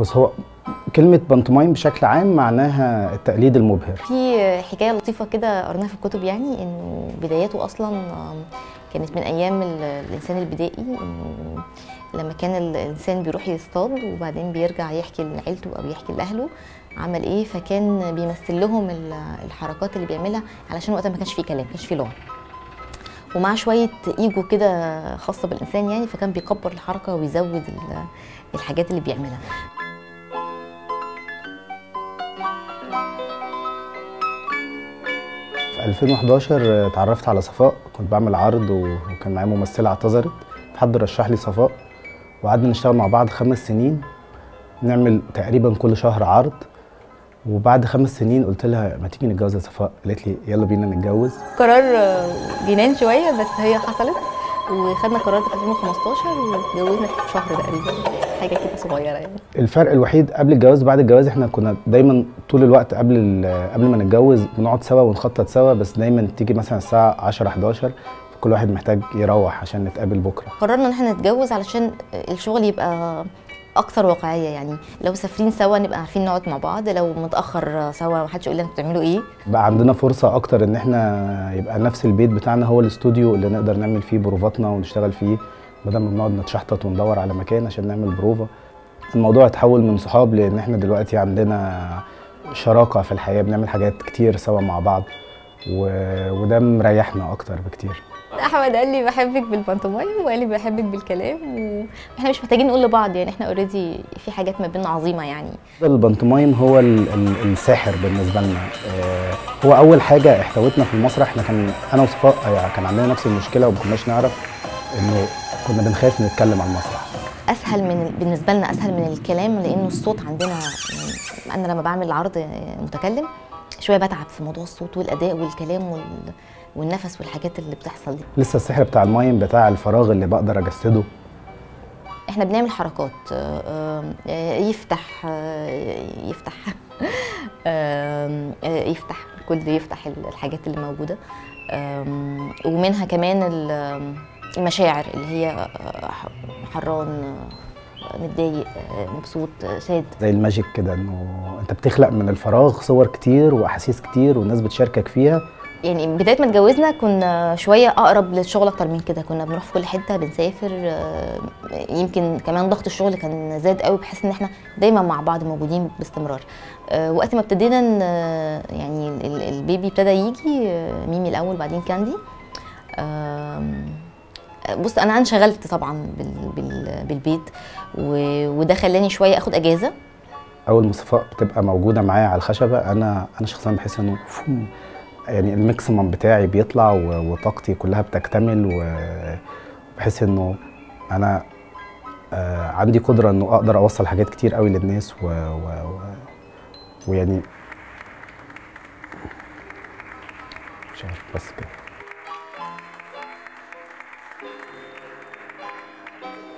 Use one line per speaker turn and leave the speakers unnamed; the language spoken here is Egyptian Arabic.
بس هو كلمة بانتومايم بشكل عام معناها التقليد المبهر
في حكايه لطيفه كده قريناها في الكتب يعني انه بداياته اصلا آم، كانت من ايام ال- الانسان البدائي انه لما كان الانسان بيروح يصطاد وبعدين بيرجع يحكي لعيلته او يحكي لاهله عمل ايه فكان بيمثل لهم ال- الحركات اللي بيعملها علشان وقتها ما كانش فيه كلام ما كانش فيه لغه ومع شويه ايجو كده خاصه بالانسان يعني فكان بيكبر الحركه ويزود ال- الحاجات اللي بيعملها
في 2011 اتعرفت على صفاء كنت بعمل عرض وكان معايا ممثلة اعتذرت فحد رشح لي صفاء وقعدنا نشتغل مع بعض خمس سنين نعمل تقريبا كل شهر عرض وبعد خمس سنين قلت لها ما تيجي نتجوز يا صفاء قالت لي يلا بينا نتجوز
قرار آه، جنان شويه بس هي حصلت وخدنا قرار ده في 2015 واتجوزنا في شهر تقريبا حاجه كده صغيره يعني
الفرق الوحيد قبل الجواز وبعد الجواز احنا كنا دايما طول الوقت قبل ال- قبل ما نتجوز بنقعد سوا ونخطط سوا بس دايما تيجي مثلا الساعه 10 11 كل واحد محتاج يروح عشان نتقابل بكره
قررنا ان احنا نتجوز علشان الشغل يبقى اكثر واقعيه يعني لو سافرين سوا نبقى عارفين نقعد مع بعض لو متاخر سوا محدش يقول لنا انتوا بتعملوا ايه
بقى عندنا فرصه اكتر ان احنا يبقى نفس البيت بتاعنا هو الاستوديو اللي نقدر نعمل فيه بروفاتنا ونشتغل فيه بدل ما بنقعد نتشحطط وندور على مكان عشان نعمل بروفا الموضوع اتحول من صحاب لان احنا دلوقتي عندنا شراكه في الحياه بنعمل حاجات كتير سوا مع بعض و... وده مريحنا اكتر بكتير
احمد قال لي بحبك بالبانتومايم وقال لي بحبك بالكلام واحنا مش محتاجين نقول لبعض يعني احنا اوريدي في حاجات ما بيننا عظيمه يعني
البنتومايم هو ال- ال- الساحر بالنسبه لنا آه، هو اول حاجه احتوتنا في المسرح احنا كان انا وصفاء آه، كان عندنا نفس المشكله وما كناش نعرف انه كنا بنخاف نتكلم على المسرح
اسهل من بالنسبه لنا اسهل من الكلام لانه الصوت عندنا يعني انا لما بعمل عرض متكلم شويه بتعب في موضوع الصوت والاداء والكلام وال... والنفس والحاجات اللي بتحصل دي
لسه السحر بتاع المايم بتاع الفراغ اللي بقدر اجسده
احنا بنعمل حركات آه، آه، يفتح آه، يفتح آم، آه، يفتح كل يفتح الحاجات اللي موجوده آم، ومنها كمان ال- المشاعر اللي هي آه، حران آه، متضايق آه، مبسوط آه، ساد
زي الماجيك كده انه انت بتخلق من الفراغ صور كتير واحاسيس كتير والناس بتشاركك فيها
يعني بدايه ما اتجوزنا كنا شويه اقرب للشغل اكتر من كده كنا بنروح في كل حته بنسافر آه، يمكن كمان ضغط الشغل كان زاد قوي بحيث ان احنا دايما مع بعض موجودين باستمرار آه، وقت ما ابتدينا ن- يعني ال- البيبي ابتدى يجي آه، ميمي الاول بعدين كاندي آم، بص انا انشغلت طبعا بال- بال- بالبيت و- وده خلاني شويه اخد اجازه
اول ما صفاء بتبقى موجوده معايا على الخشبه انا انا شخصيا بحس انه فوم، يعني الماكسيمم بتاعي بيطلع و- وطاقتي كلها بتكتمل وبحس انه انا آه، عندي قدره انه اقدر اوصل حاجات كتير قوي للناس و, و, و ويعني مش عارف بس كده